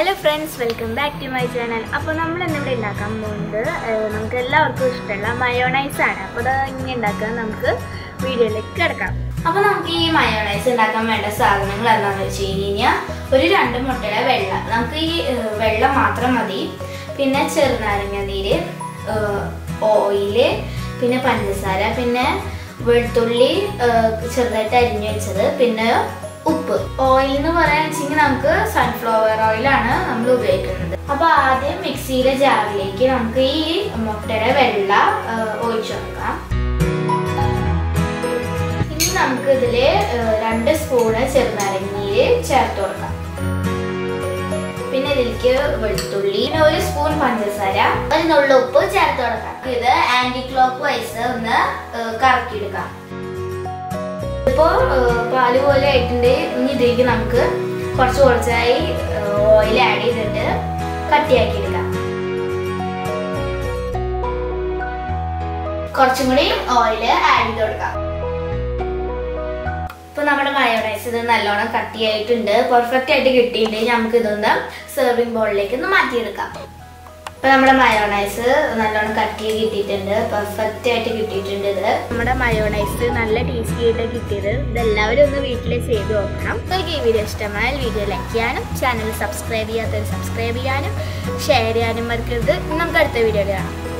hello friends welcome back to my channel അപ്പോൾ നമ്മൾ ഇന്നിവിടെ ഉണ്ടാക്കാൻ പോകുന്നത് ഏഹ്, നമുക്ക് എല്ലാവർക്കും ഇഷ്ടമുള്ള മയോണൈസ് ആണ് അപ്പോൾ അത് ഇങ്ങനെ ഉണ്ടാക്കാൻ നമുക്ക് വീഡിയോയിലേക്ക് കിടക്കാം അപ്പൊ നമുക്ക് ഈ മയോണൈസ് ഉണ്ടാക്കാൻ വേണ്ട സാധനങ്ങൾ എന്താണെന്ന് വെച്ച് കഴിഞ്ഞാൽ ഒരു രണ്ട് മുട്ടയുടെ വെള്ള നമുക്ക് ഈ ഏഹ്, വെള്ളം മാത്രം മതി പിന്നെ ചെറുനാരങ്ങ നീര് ഓയില് പിന്നെ പഞ്ചസാര പിന്നെ വെളുത്തുള്ളി ഏഹ്, ചെറുതായിട്ട് അരിഞ്ഞു വെച്ചത് പിന്നെ ഉപ്പ് ഓയിൽ എന്ന് പറയാൻ വെച്ചെങ്കിൽ നമുക്ക് സൺഫ്ലവർ ഓയിലാണ് നമ്മൾ ഉപയോഗിക്കുന്നത് അപ്പൊ ആദ്യം മിക്സിയിലെ ജാറിലേക്ക് നമുക്ക് ഈ മുട്ടയുടെ വെള്ള ഏഹ്, ഒഴിച്ചു കൊടുക്കാം ഇനി നമുക്ക് ഇതില് ഏഹ്, രണ്ട് സ്പൂണ് ചെറുനാരങ്ങീര് ചേർത്ത് കൊടുക്കാം പിന്നെ ഇതിലേക്ക് വെളുത്തുള്ളി പിന്നെ ഒരു സ്പൂൺ പഞ്ചസാര ഒരു നുള്ള ഉപ്പ് ചേർത്ത് കൊടുക്കാം ഇത് ആന്റി ക്ലോക്ക് വൈസ് ഒന്ന് ഏഹ്, കറക്കിയെടുക്കാം ഇപ്പോ ഏഹ്, പാല് പോലെ ആയിട്ടുണ്ട് ഇനി ഇതിലേക്ക് നമുക്ക് കുറച്ച് കുറച്ചായി ഓയിൽ ആഡ് ചെയ്തിട്ട് കട്ടിയാക്കി എടുക്കാം കുറച്ചും കൂടി ഓയിൽ ആഡ് ചെയ്ത് കൊടുക്കാം ഇപ്പൊ നമ്മുടെ മയോണൈസ് ഇത് നല്ലോണം കട്ടിയായിട്ടുണ്ട് പെർഫെക്റ്റ് ആയിട്ട് കിട്ടിയിട്ടുണ്ട് നമുക്ക് ഇതൊന്ന് സെർവിങ് ബോളിലേക്ക് ഒന്ന് മാറ്റിയെടുക്കാം ഇപ്പൊ നമ്മുടെ മയോണൈസ് നല്ലോണം കട്ടി കിട്ടിയിട്ടുണ്ട് പെർഫെക്റ്റ് ആയിട്ട് കിട്ടിയിട്ടുണ്ട് ഇത് നമ്മുടെ മയോണൈസ് നല്ല ടേസ്റ്റി ആയിട്ട് കിട്ടിയത് ഇതെല്ലാവരും ഒന്ന് വീട്ടിൽ ചെയ്ത് നോക്കണം നിങ്ങൾക്ക് ഈ വീഡിയോ ഇഷ്ടമായാൽ വീഡിയോ ലൈക്ക് ചെയ്യാനും ചാനൽ സബ്സ്ക്രൈബ് ചെയ്യാത്തവർ സബ്സ്ക്രൈബ് ചെയ്യാനും ഷെയർ ചെയ്യാനും മറക്കരുത് നമുക്ക് അടുത്ത വീഡിയോയിൽ കാണാം